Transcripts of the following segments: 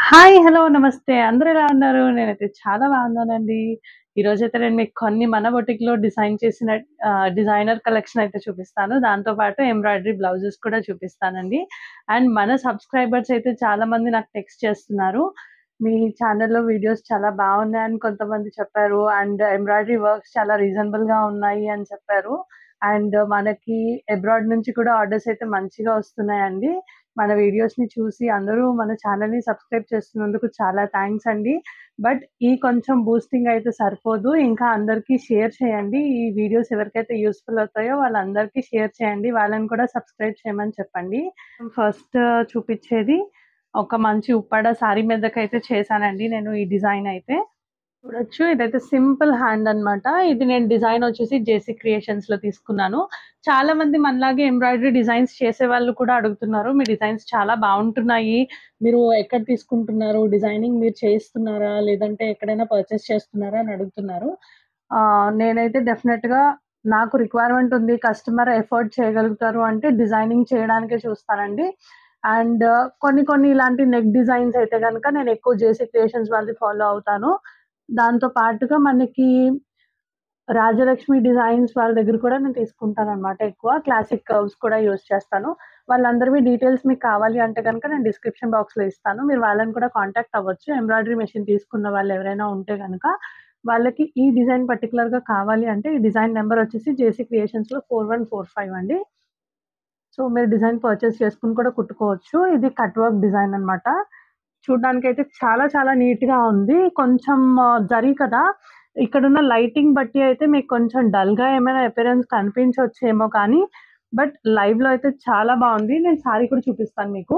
Hi! Hello! నమస్తే. అందరూ ఎలా ఉన్నారు? నేనైతే చాలా బాగున్నానండి. ఈరోజైతే నేను మీకు కొన్ని మన బొటిక్‌లో డిజైన్ చేసిన ఆహ్, డిజైనర్ కలెక్షన్ అయితే చూపిస్తాను. దాంతో పాటు ఎంబ్రాయిడరీ బ్లౌజెస్ కూడా చూపిస్తానండి. అండ్ మన సబ్స్క్రైబర్స్ అయితే చాలామంది నాకు టెక్స్ట్ చేస్తున్నారు. మీ ఛానెల్‌లో వీడియోస్ చాలా బాగున్నాయని కొంతమంది చెప్పారు. అండ్ ఎంబ్రాయిడరీ వర్క్స్ చాలా రీజనబుల్‌గా ఉన్నాయి అని చెప్పారు. అండ్ మనకి అబ్రాడ్ నుంచి కూడా ఆర్డర్స్ అయితే మంచిగా వస్తున్నాయండి. మన వీడియోస్‌ని చూసి అందరూ మన ఛానెల్‌ని సబ్స్క్రైబ్ చేస్తున్నందుకు చాలా థాంక్స్ అండి. బట్ ఈ కొంచెం బూస్టింగ్ అయితే సరిపోదు. ఇంకా అందరికీ షేర్ చేయండి. ఈ వీడియోస్ ఎవరికైతే యూజ్‌ఫుల్ అవుతాయో వాళ్ళందరికీ షేర్ చేయండి. వాళ్ళని కూడా సబ్స్క్రైబ్ చేయమని చెప్పండి. ఫస్ట్ చూపిచ్చేది ఒక మంచి ఉప్పాడ సారీ మీదకైతే చేశానండి నేను ఈ డిజైన్ అయితే. చూడొచ్చు ఇదైతే సింపుల్ హ్యాండ్ అన్నమాట. ఇది నేను డిజైన్ వచ్చేసి జేసీ క్రియేషన్స్‌లో తీసుకున్నాను. చాలామంది మనలాగే ఎంబ్రాయిడరీ డిజైన్స్ చేసేవాళ్ళు కూడా అడుగుతున్నారు. మీ డిజైన్స్ చాలా బావుంటున్నాయి. మీరు ఎక్కడ తీసుకుంటున్నారు? డిజైనింగ్ మీరు చేయిస్తున్నారా? లేదంటే ఎక్కడైనా పర్చేస్ చేస్తున్నారా? అని అడుగుతున్నారు. ఆహ్, నేనైతే డెఫినిట్‌గా నాకు రిక్వైర్మెంట్ ఉంది. కస్టమర్ ఎఫోర్డ్ చేయగలుగుతారు అంటే డిజైనింగ్ చేయడానికే చూస్తానండి. అండ్ కొన్ని కొన్ని ఇలాంటి నెక్ డిజైన్స్ అయితే గనుక నేను ఎక్కువ జేసీ క్రియేషన్స్ వాళ్ళది ఫాలో అవుతాను. దాంతో పాటుగా మనకి రాజలక్ష్మి డిజైన్స్ వాళ్ళ దగ్గర కూడా నేను తీసుకుంటానన్నమాట ఎక్కువ. క్లాసిక్ కర్వ్స్ కూడా యూజ్ చేస్తాను. వాళ్ళందరివి డీటెయిల్స్ మీకు కావాలి అంటే గనుక నేను డిస్క్రిప్షన్ బాక్స్‌లో ఇస్తాను. మీరు వాళ్ళని కూడా కాంటాక్ట్ అవ్వచ్చు. ఎంబ్రాయిడరీ మెషిన్ తీసుకున్న వాళ్ళు ఎవరైనా ఉంటే గనుక వాళ్ళకి ఈ డిజైన్ పర్టిక్యులర్‌గా కావాలి అంటే ఈ డిజైన్ నంబర్ వచ్చేసి జేసీ క్రియేషన్స్‌లో 4145 అండి. సో, మీరు డిజైన్ పర్చేస్ చేసుకొని కూడా కుట్టుకోవచ్చు. ఇది కట్ వర్క్ డిజైన్ అన్నమాట. చూడ్డానికైతే చాలా చాలా నీట్‌గా ఉంది. కొంచెం జరీ కదా! ఇక్కడున్న లైటింగ్ బట్టి అయితే మీకు కొంచెం డల్‌గా ఏమైనా అపియరెన్స్ కనిపించొచ్చేమో కానీ బట్ లైవ్‌లో అయితే చాలా బావుంది. నేను సారీ కూడా చూపిస్తాను మీకు.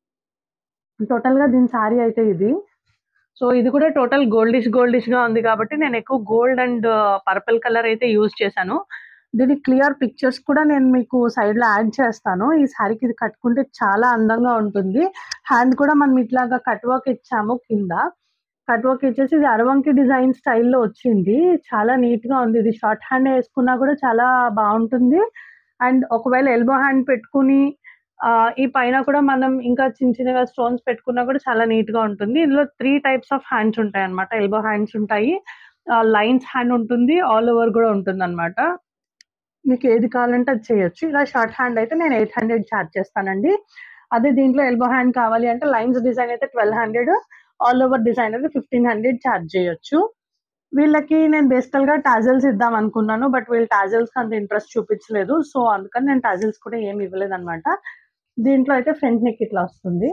టోటల్‌గా దీని సారీ అయితే ఇది. సో, ఇది కూడా టోటల్ గోల్డిష్ గోల్డిష్‌గా ఉంది కాబట్టి నేను ఎక్కువ గోల్డ్ అండ్ పర్పుల్ కలర్ అయితే యూజ్ చేశాను. దీని క్లియర్ పిక్చర్స్ కూడా నేను మీకు సైడ్‌లో యాడ్ చేస్తాను. ఈ సారీకి ఇది కట్టుకుంటే చాలా అందంగా ఉంటుంది. హ్యాండ్ కూడా మనం ఇట్లాగా కట్ వర్క్ ఇచ్చాము కింద. కట్ వర్క్ ఇచ్చేసి ఇది అరవంకి డిజైన్ స్టైల్‌లో వచ్చింది. చాలా నీట్‌గా ఉంది. ఇది షార్ట్ హ్యాండ్ ఏసుకున్నా కూడా చాలా బావుంటుంది. అండ్ ఒకవేళ ఎల్బో హ్యాండ్ పెట్టుకొని ఆహ్, ఈ పైన కూడా మనం ఇంకా చిన్న చిన్నగా స్టోన్స్ పెట్టుకున్నా కూడా చాలా నీట్‌గా ఉంటుంది. ఇందులో 3 టైప్స్ ఆఫ్ హ్యాండ్స్ ఉంటాయన్నమాట. ఎల్బో హ్యాండ్స్ ఉంటాయి. ఆహ్, లైన్స్ హ్యాండ్ ఉంటుంది. ఆల్ ఓవర్ కూడా ఉంటుందన్నమాట. మీకు ఏది కావాలంటే అది చేయొచ్చు. ఇలా షార్ట్ హ్యాండ్ అయితే నేను 800 చార్జ్ చేస్తానండి. అదే దీంట్లో ఎల్బో హ్యాండ్ కావాలి అంటే లైన్స్ డిజైన్ అయితే 1200 ఆల్ ఓవర్ డిజైన్ అయితే 1500 చార్జ్ చేయొచ్చు. వీళ్ళకి నేను బేసికల్‌గా టాజెల్స్ ఇద్దాం అనుకున్నాను. బట్ వీళ్ళు టాజెల్స్‌కి అంత ఇంట్రెస్ట్ చూపించలేదు. సో, అందుకని నేను టాజెల్స్ కూడా ఏమి ఇవ్వలేదన్నమాట. దీంట్లో అయితే ఫ్రంట్ నెక్ ఇట్లా వస్తుంది.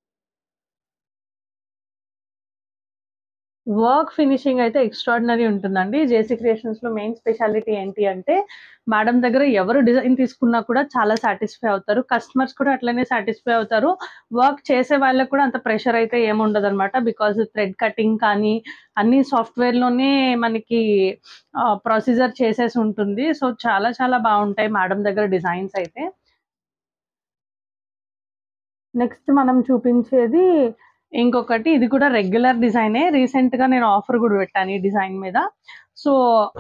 వర్క్ ఫినిషింగ్ అయితే ఎక్స్ట్రార్డినరీ ఉంటుందండి. జేసీ క్రియేషన్స్‌లో మెయిన్ స్పెషాలిటీ ఏంటి అంటే మేడం దగ్గర ఎవరు డిజైన్ తీసుకున్నా కూడా చాలా సాటిస్ఫై అవుతారు. కస్టమర్స్ కూడా అట్లనే సాటిస్ఫై అవుతారు. వర్క్ చేసే వాళ్ళకి కూడా అంత ప్రెషర్ అయితే ఏమి ఉండదన్నమాట. బికాజ్ థ్రెడ్ కటింగ్ కానీ అన్ని సాఫ్ట్‌వేర్‌లోనే మనకి ఆహ్, ప్రొసీజర్ చేసేసి ఉంటుంది. సో, చాలా చాలా బావుంటాయి మేడం దగ్గర డిజైన్స్ అయితే. నెక్స్ట్ మనం చూపించేది ఇంకొకటి ఇది కూడా రెగ్యులర్ డిజైనే. రీసెంట్‌గా నేను ఆఫర్ కూడా పెట్టాను ఈ డిజైన్ మీద. సో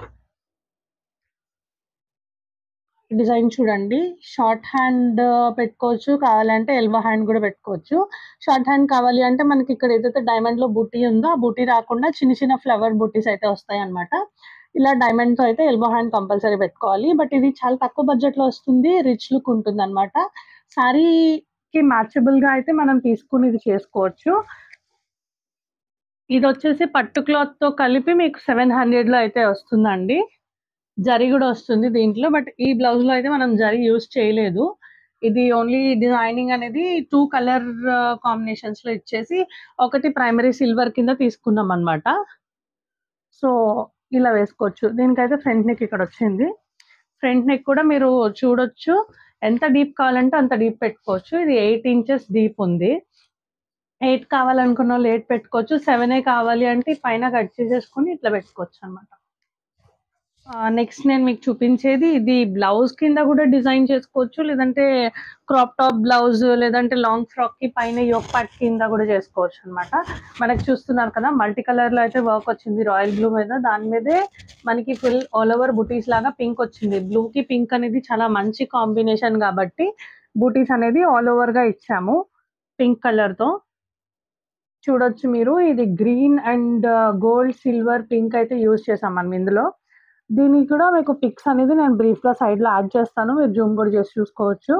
డిజైన్ చూడండి. షార్ట్ హ్యాండ్ పెట్టుకోవచ్చు. కావాలంటే ఎల్బో హ్యాండ్ కూడా పెట్టుకోవచ్చు. షార్ట్ హ్యాండ్ కావాలి అంటే మనకి ఇక్కడ ఏదైతే డైమండ్‌లో బూటీ ఉందో ఆ బూటీ రాకుండా చిన్న చిన్న ఫ్లవర్ బూటీస్ అయితే వస్తాయన్నమాట. ఇలా డైమండ్‌తో అయితే ఎల్బో హ్యాండ్ కంపల్సరీ పెట్టుకోవాలి. బట్ ఇది చాలా తక్కువ బడ్జెట్‌లో వస్తుంది. రిచ్ లుక్ ఉంటుందన్నమాట. సారీకి మ్యాచబుల్‌గా అయితే మనం తీసుకొని ఇది చేసుకోవచ్చు. ఇదొచ్చేసి పట్టు క్లాత్‌తో కలిపి మీకు 700లో అయితే వస్తుందండి. జరీ కూడా వస్తుంది దీంట్లో. బట్ ఈ బ్లౌజ్‌లో అయితే మనం జరీ యూజ్ చేయలేదు. ఇది ఓన్లీ డిజైనింగ్ అనేది 2 కలర్ కాంబినేషన్స్‌లో ఇచ్చేసి ఒకటి ప్రైమరీ సిల్వర్ కింద తీసుకున్నామన్నమాట. సో, ఇలా వేసుకోవచ్చు. దీనికైతే ఫ్రంట్ నెక్ ఇక్కడ వచ్చింది. ఫ్రంట్ నెక్ కూడా మీరు చూడొచ్చు. ఎంత డీప్ కావాలంటే అంత డీప్ పెట్టుకోవచ్చు. ఇది 8 ఇంచెస్ డీప్ ఉంది. 8 కావాలనుకున్నోళ్ళు 8 పెట్టుకోవచ్చు. 7ఏ కావాలి అంటే పైన కట్ చేసేసుకొని ఇట్లా పెట్టుకోవచ్చన్నమాట. ఆహ్, నెక్స్ట్ నేను మీకు చూపించేది ఇది బ్లౌజ్ కింద కూడా డిజైన్ చేసుకోవచ్చు. లేదంటే క్రాప్ టాప్ బ్లౌజ్ లేదంటే లాంగ్ ఫ్రాక్‌కి పైన యోక్ పార్ట్ కింద కూడా చేసుకోవచ్చన్నమాట. మనకి చూస్తున్నారు కదా! మల్టీ కలర్‌లో అయితే వర్క్ వచ్చింది రాయల్ బ్లూ మీద. దాని మీదే మనకి ఫుల్ ఆల్ ఓవర్ బూటీస్ లాగా పింక్ వచ్చింది. బ్లూకి పింక్ అనేది చాలా మంచి కాంబినేషన్ కాబట్టి బూటీస్ అనేది ఆల్ ఓవర్‌గా ఇచ్చాము. పింక్ కలర్‌తో. చూడొచ్చు మీరు ఇది green and gold silver pink అయితే యూజ్ చేసాం మనం ఇందులో దీనికి కూడా మీకు పిక్స్ అనేది నేను బ్రీఫ్గా సైడ్లో యాడ్ చేస్తాను మీరు జూమ్ కూడా చేసి చూసుకోవచ్చు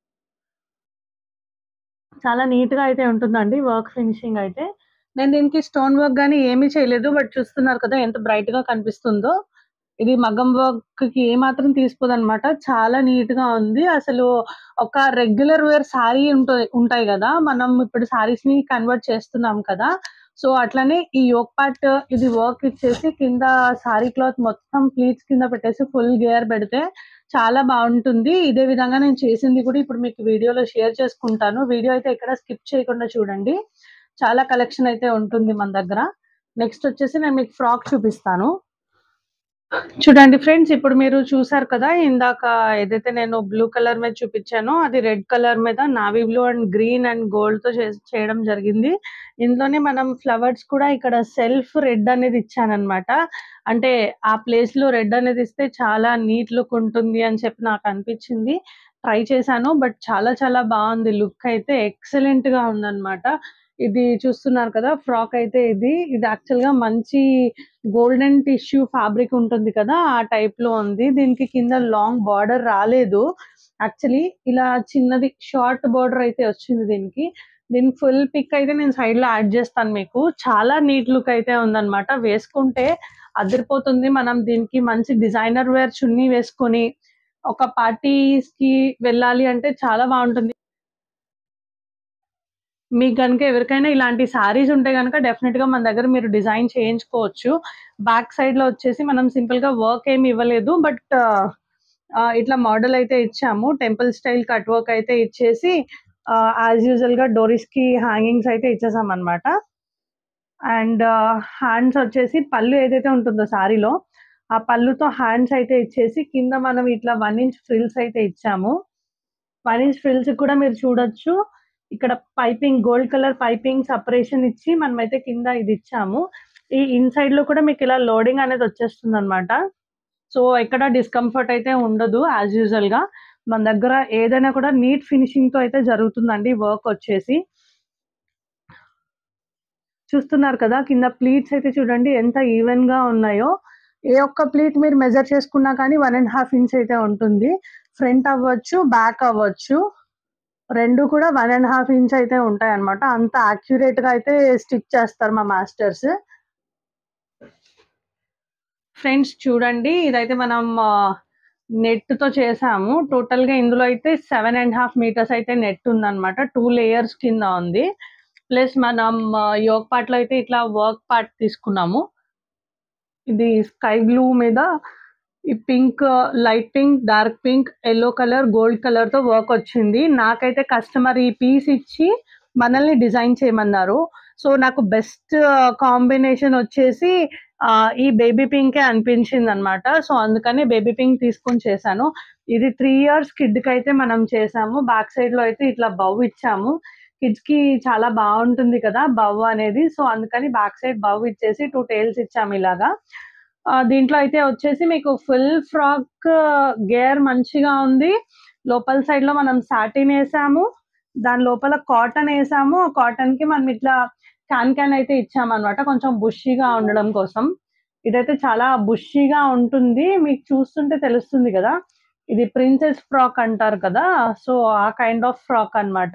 చాలా నీట్గా అయితే ఉంటుందండి వర్క్ ఫినిషింగ్ అయితే నేను దీనికి స్టోన్ వర్క్ కానీ ఏమీ చేయలేదు బట్ చూస్తున్నారు కదా ఎంత బ్రైట్గా కనిపిస్తుందో ఇది మగ్గం వర్క్ కి ఏ మాత్రం తీసుకోదు అనమాట చాలా నీట్ గా ఉంది అసలు ఒక రెగ్యులర్ వేర్ శారీ ఉంటాయి ఉంటాయి కదా మనం ఇప్పుడు శారీస్ ని కన్వర్ట్ చేస్తున్నాం కదా సో అట్లనే ఈ యోక్ పార్ట్ ఇది వర్క్ ఇచ్చేసి కింద శారీ క్లాత్ మొత్తం ప్లీట్స్ కింద పెట్టేసి ఫుల్ గేర్ పెడితే చాలా బాగుంటుంది ఇదే విధంగా నేను చేసింది కూడా ఇప్పుడు మీకు వీడియోలో షేర్ చేసుకుంటాను వీడియో అయితే ఎక్కడ స్కిప్ చేయకుండా చూడండి చాలా కలెక్షన్ అయితే ఉంటుంది మన దగ్గర నెక్స్ట్ వచ్చేసి నేను మీకు ఫ్రాక్ చూపిస్తాను చూడండి ఫ్రెండ్స్ ఇప్పుడు మీరు చూసారు కదా ఇందాక ఏదైతే నేను బ్లూ కలర్ మీద చూపించానో అది రెడ్ కలర్ మీద navy blue and green and gold తో చే- చేయడం జరిగింది ఇందులోనే మనం ఫ్లవర్స్ కూడా ఇక్కడ సెల్ఫ్ రెడ్ అనేది ఇచ్చానన్నమాట అంటే ఆ ప్లేస్ లో రెడ్ అనేది ఇస్తే చాలా నీట్ లుక్ ఉంటుంది అని చెప్పి నాకు అనిపించింది ట్రై చేశాను బట్ చాలా చాలా బాగుంది లుక్ అయితే ఎక్సలెంట్ గా ఉందన్నమాట ఇది చూస్తున్నారు కదా ఫ్రాక్ అయితే ఇది ఇది యాక్చువల్ గా మంచి గోల్డెన్ టిష్యూ ఫ్యాబ్రిక్ ఉంటుంది కదా ఆ టైప్ లో ఉంది దీనికి కింద లాంగ్ బార్డర్ రాలేదు యాక్చువల్లీ ఇలా చిన్నది షార్ట్ బార్డర్ అయితే వచ్చింది దీనికి దీని ఫుల్ పిక్ అయితే నేను సైడ్ లో యాడ్ చేస్తాను మీకు చాలా నీట్ లుక్ అయితే ఉందన్నమాట వేసుకుంటే అదిరిపోతుంది మనం దీనికి మంచి డిజైనర్ వేర్ చున్నీ వేసుకొని ఒక పార్టీస్ కి వెళ్ళాలి అంటే చాలా బాగుంటుంది మీకు కనుక ఎవరికైనా ఇలాంటి సారీస్ ఉంటే కనుక డెఫినెట్ గా మన దగ్గర మీరు డిజైన్ చేయించుకోవచ్చు బ్యాక్ సైడ్ లో వచ్చేసి మనం సింపుల్ గా వర్క్ ఏమి ఇవ్వలేదు బట్ ఇట్లా మోడల్ అయితే ఇచ్చాము టెంపుల్ స్టైల్ కట్ వర్క్ అయితే ఇచ్చేసి యాజ్ యూజువల్ గా డోరీస్ కి హ్యాంగింగ్స్ అయితే ఇచ్చేసాం అనమాట అండ్ హ్యాండ్స్ వచ్చేసి పళ్ళు ఏదైతే ఉంటుందో సారీలో ఆ పళ్ళుతో హ్యాండ్స్ అయితే ఇచ్చేసి కింద మనం ఇట్లా వన్ ఇంచ్ ఫ్రిల్స్ అయితే ఇచ్చాము వన్ ఇంచ్ ఫ్రిల్స్ కూడా మీరు చూడొచ్చు ఇక్కడ piping gold colour piping separation ఇచ్చి మనమైతే కింద ఇది ఇచ్చాము ఈ ఇన్సైడ్ లో కూడా మీకు ఇలా లోడింగ్ అనేది వచ్చేస్తుంది అనమాట సో ఎక్కడ డిస్కంఫర్ట్ అయితే ఉండదు యాజ్ యూజువల్ గా మన దగ్గర ఏదైనా కూడా నీట్ ఫినిషింగ్ తో అయితే జరుగుతుందండి వర్క్ వచ్చేసి చూస్తున్నారు కదా కింద ప్లీట్స్ అయితే చూడండి ఎంత ఈవెన్ గా ఉన్నాయో ఏ ఒక్క ప్లీట్ మీరు మెజర్ చేసుకున్నా కానీ వన్ అండ్ హాఫ్ ఇంచ్ అయితే ఉంటుంది ఫ్రంట్ అవ్వచ్చు బ్యాక్ అవ్వచ్చు రెండు కూడా వన్ అండ్ హాఫ్ ఇంచ్ అయితే ఉంటాయి అనమాట అంత యాక్యురేట్ గా అయితే స్టిచ్ చేస్తారు మా మాస్టర్స్ ఫ్రెండ్స్ చూడండి ఇదైతే మనం నెట్ తో చేసాము టోటల్ గా ఇందులో అయితే సెవెన్ అండ్ హాఫ్ మీటర్స్ అయితే నెట్ ఉందన్నమాట టూ లేయర్స్ కింద ఉంది ప్లస్ మనం యోగ్ పార్ట్ లో అయితే ఇట్లా వర్క్ పార్ట్ తీసుకున్నాము ఇది స్కై బ్లూ మీద ఈ pink light pink dark pink yellow colour gold colour తో వర్క్ వచ్చింది నాకైతే కస్టమర్ ఈ పీస్ ఇచ్చి మనల్ని డిజైన్ చేయమన్నారు సో నాకు బెస్ట్ కాంబినేషన్ వచ్చేసి ఆ, ఈ బేబీ పింకే అనిపించింది అనమాట సో అందుకని బేబీ పింక్ తీసుకొని చేశాను ఇది త్రీ ఇయర్స్ కిడ్ కి అయితే మనం చేసాము బ్యాక్ సైడ్ లో అయితే ఇట్లా బవ్ ఇచ్చాము కిడ్స్ కి చాలా బాగుంటుంది కదా బవ్ అనేది సో అందుకని బ్యాక్ సైడ్ బవ్ ఇచ్చేసి టూ టైల్స్ ఇచ్చాము ఇలాగా ఆ, దీంట్లో అయితే వచ్చేసి మీకు ఫుల్ ఫ్రాక్ గేర్ మంచిగా ఉంది లోపల సైడ్ లో మనం సాటిన్ వేసాము దాని లోపల కాటన్ వేసాము కాటన్ కి మనం ఇట్లా క్యాన్ క్యాన్ అయితే ఇచ్చామన్నమాట కొంచెం బుషీగా ఉండడం కోసం ఇదైతే చాలా బుషీగా ఉంటుంది మీకు చూస్తుంటే తెలుస్తుంది కదా ఇది ప్రిన్సెస్ ఫ్రాక్ అంటారు కదా సో ఆ కైండ్ ఆఫ్ ఫ్రాక్ అన్నమాట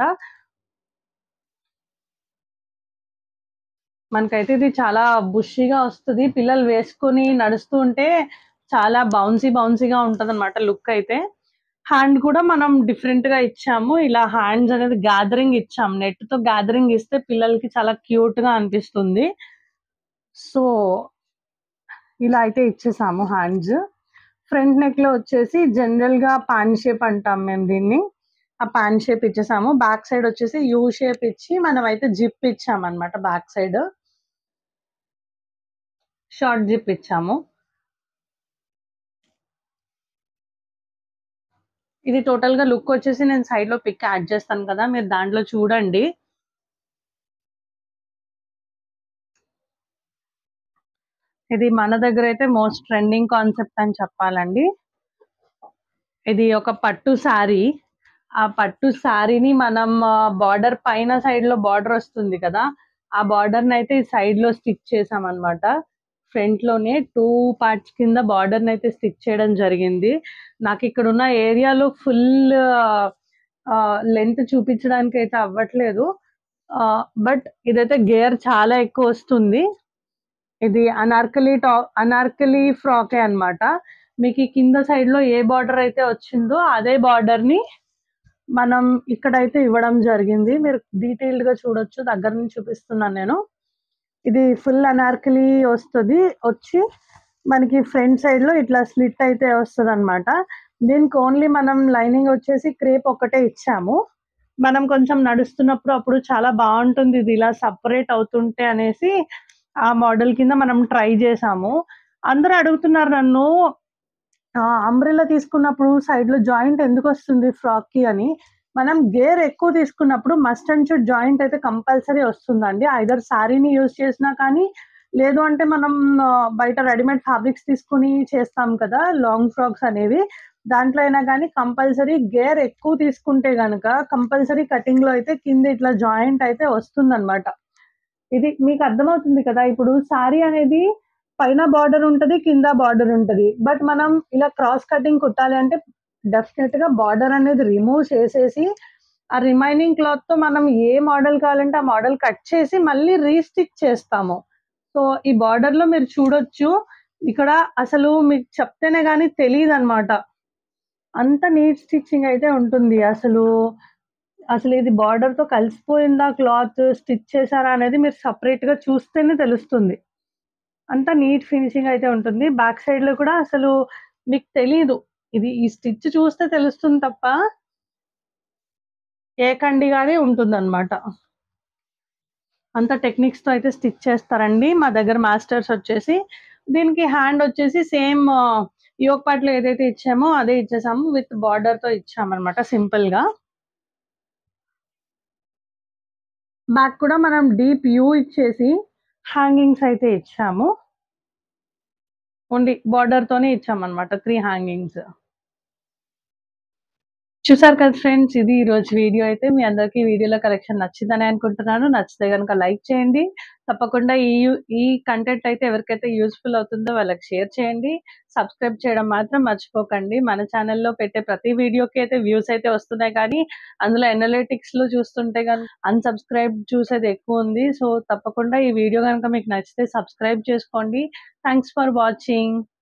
మనకైతే ఇది చాలా బుషీగా వస్తుంది పిల్లలు వేసుకొని నడుస్తూ ఉంటే చాలా బౌన్సీ బౌన్సీగా ఉంటది అనమాట లుక్ అయితే హ్యాండ్ కూడా మనం డిఫరెంట్ గా ఇచ్చాము ఇలా హ్యాండ్స్ అనేది గ్యాదరింగ్ ఇచ్చాం నెట్ తో గ్యాదరింగ్ ఇస్తే పిల్లలకి చాలా క్యూట్ గా అనిపిస్తుంది సో ఇలా అయితే ఇచ్చేసాము హ్యాండ్స్ ఫ్రంట్ నెక్ లో వచ్చేసి జనరల్ గా పాన్ షేప్ అంటాం మేము దీన్ని ఆ పాన్ షేప్ ఇచ్చేసాము బ్యాక్ సైడ్ వచ్చేసి యూ షేప్ ఇచ్చి మనం అయితే జిప్ ఇచ్చాము అనమాట బ్యాక్ సైడ్ షార్ట్ జిప్ ఇచ్చాము ఇది టోటల్ గా లుక్ వచ్చేసి నేను సైడ్ లో పిక్ యాడ్ చేస్తాను కదా మీరు దాంట్లో చూడండి ఇది మన దగ్గర అయితే మోస్ట్ ట్రెండింగ్ కాన్సెప్ట్ అని చెప్పాలండి ఇది ఒక పట్టు శారీ ఆ పట్టు శారీని మనం బార్డర్ పైన సైడ్ లో బార్డర్ వస్తుంది కదా ఆ బార్డర్ అయితే ఈ సైడ్ లో స్టిచ్ చేసాం అనమాట ఫ్రంట్ లోనే టూ పార్ట్స్ కింద బార్డర్ అయితే స్టిచ్ చేయడం జరిగింది నాకు ఇక్కడ ఉన్న ఏరియాలో ఫుల్ లెంత్ చూపించడానికి అయితే అవ్వట్లేదు బట్ ఇదైతే గేర్ చాలా ఎక్కువ వస్తుంది ఇది అనార్కలి టాప్ అనార్కలి ఫ్రాకే అన్నమాట మీకు ఈ కింద సైడ్ లో ఏ బార్డర్ అయితే వచ్చిందో అదే బార్డర్ ని మనం ఇక్కడైతే ఇవ్వడం జరిగింది మీరు డీటెయిల్డ్ గా చూడొచ్చు దగ్గర నుంచి చూపిస్తున్నాను నేను ఇది ఫుల్ అనార్కలి వస్తుంది వచ్చి మనకి ఫ్రంట్ సైడ్ లో ఇట్లా స్లిట్ అయితే వస్తుంది అనమాట దీనికి ఓన్లీ మనం లైనింగ్ వచ్చేసి క్రేప్ ఒక్కటే ఇచ్చాము మనం కొంచెం నడుస్తున్నప్పుడు అప్పుడు చాలా బాగుంటుంది ఇది ఇలా సపరేట్ అవుతుంటే అనేసి ఆ మోడల్ కింద మనం ట్రై చేసాము అందరూ అడుగుతున్నారు నన్ను అంబ్రెల్లా తీసుకున్నప్పుడు సైడ్ లో జాయింట్ ఎందుకు వస్తుంది ఫ్రాక్ కి అని మనం గేర్ ఎక్కువ తీసుకున్నప్పుడు మస్ట్ అండ్ షుడ్ జాయింట్ అయితే కంపల్సరీ వస్తుందండి ఐదర్ శారీని యూజ్ చేసినా కానీ లేదు అంటే మనం ఆ, బయట రెడీమేడ్ ఫ్యాబ్రిక్స్ తీసుకుని చేస్తాం కదా లాంగ్ ఫ్రాక్స్ అనేవి దాంట్లో అయినా కానీ కంపల్సరీ గేర్ ఎక్కువ తీసుకుంటే గనక కంపల్సరీ కటింగ్ లో అయితే కింద ఇట్లా జాయింట్ అయితే వస్తుందన్నమాట ఇది మీకు అర్థమవుతుంది కదా ఇప్పుడు సారీ అనేది పైన బార్డర్ ఉంటది కింద బార్డర్ ఉంటది బట్ మనం ఇలా క్రాస్ కటింగ్ కుట్టాలి అంటే డెఫినెట్ గా బార్డర్ అనేది రిమూవ్ చేసేసి ఆ రిమైనింగ్ క్లాత్ తో మనం ఏ మోడల్ కావాలంటే ఆ మోడల్ కట్ చేసి మళ్ళీ రీస్టిచ్ చేస్తాము సో ఈ బార్డర్ లో మీరు చూడొచ్చు ఇక్కడ అసలు మీకు చెప్తేనే కానీ తెలియదు అనమాట అంత నీట్ స్టిచ్చింగ్ అయితే ఉంటుంది అసలు అసలు ఇది బార్డర్ తో కలిసిపోయిందా క్లాత్ స్టిచ్ చేశారా అనేది మీరు సపరేట్ గా చూస్తేనే తెలుస్తుంది అంత నీట్ ఫినిషింగ్ అయితే ఉంటుంది బ్యాక్ సైడ్ లో కూడా అసలు మీకు తెలియదు ఇది ఈ స్టిచ్ చూస్తే తెలుస్తుంది తప్ప ఏకండిగానే ఉంటుంది అనమాట అంత టెక్నిక్స్ తో అయితే స్టిచ్ చేస్తారండి మా దగ్గర మాస్టర్స్ వచ్చేసి దీనికి హ్యాండ్ వచ్చేసి సేమ్ యోగ్ పార్ట్ లో ఏదైతే ఇచ్చామో అదే ఇచ్చేసాము విత్ బార్డర్ తో ఇచ్చామన్నమాట సింపుల్ గా బ్యాక్ కూడా మనం డీప్ యూ ఇచ్చేసి హ్యాంగింగ్స్ అయితే ఇచ్చాము ఓన్లీ బార్డర్ తోనే ఇచ్చామన్నమాట త్రీ హ్యాంగింగ్స్ చూసారు కదా ఫ్రెండ్స్ ఇది ఈ రోజు వీడియో అయితే మీ అందరికీ ఈ వీడియోలో కలెక్షన్ నచ్చిందని అనుకుంటున్నాను నచ్చితే కనుక లైక్ చేయండి తప్పకుండా ఈ ఈ కంటెంట్ అయితే ఎవరికైతే యూస్ఫుల్ అవుతుందో వాళ్ళకి షేర్ చేయండి సబ్స్క్రైబ్ చేయడం మాత్రం మర్చిపోకండి మన ఛానల్లో పెట్టే ప్రతి వీడియోకి అయితే వ్యూస్ అయితే వస్తున్నాయి కానీ అందులో ఎనలిటిక్స్ లో చూస్తుంటే కానీ అన్సబ్స్క్రైబ్ చూసేది ఎక్కువ ఉంది సో తప్పకుండా ఈ వీడియో కనుక మీకు నచ్చితే సబ్స్క్రైబ్ చేసుకోండి థ్యాంక్స్ ఫర్ వాచింగ్